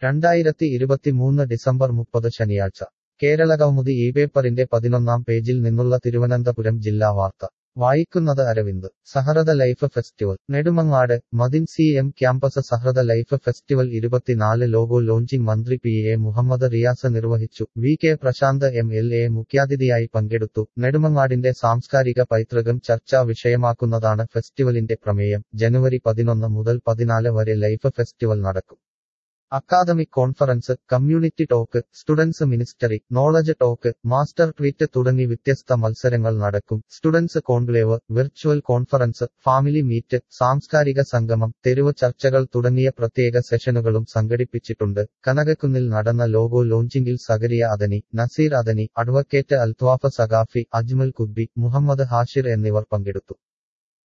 രണ്ടായിരത്തി ഇരുപത്തിമൂന്ന് ഡിസംബർ മുപ്പത് ശനിയാഴ്ച കേരളകൗമുദി ഈ പേപ്പറിന്റെ പതിനൊന്നാം പേജിൽ നിന്നുള്ള തിരുവനന്തപുരം ജില്ലാ വാർത്ത വായിക്കുന്നത് Aravind Sahruda life festival Nedumangad Madin C M campus Sahruda life festival ഇരുപത്തിനാല് ലോഗോ ലോഞ്ചിംഗ് മന്ത്രി പി എ മുഹമ്മദ് റിയാസ് നിർവഹിച്ചു V K Prashanth M L A മുഖ്യാതിഥിയായി പങ്കെടുത്തു നെടുമങ്ങാടിന്റെ സാംസ്കാരിക പൈതൃകം ചർച്ചാ വിഷയമാക്കുന്നതാണ് ഫെസ്റ്റിവലിന്റെ പ്രമേയം ജനുവരി പതിനൊന്ന് മുതൽ പതിനാല് വരെ ലൈഫ് ഫെസ്റ്റിവൽ നടക്കും academic conference community talk students ministry knowledge talk master tweet തുടങ്ങി വ്യത്യസ്ത മത്സരങ്ങൾ നടക്കും students conclave virtual conference family meet സാംസ്കാരിക സംഗമം തെരുവ് ചർച്ചകൾ തുടങ്ങിയ പ്രത്യേക സെഷനുകളും സംഘടിപ്പിച്ചിട്ടുണ്ട് കനകക്കുന്നിൽ നടന്ന ലോഗോ ലോഞ്ചിംഗിൽ സഗരിയ അദനി നസീർ അദനി അഡ്വക്കേറ്റ് അൽത്വാഫ് സഖാഫി അജ്മൽ കുദ്ബി മുഹമ്മദ് ഹാഷിർ എന്നിവർ പങ്കെടുത്തു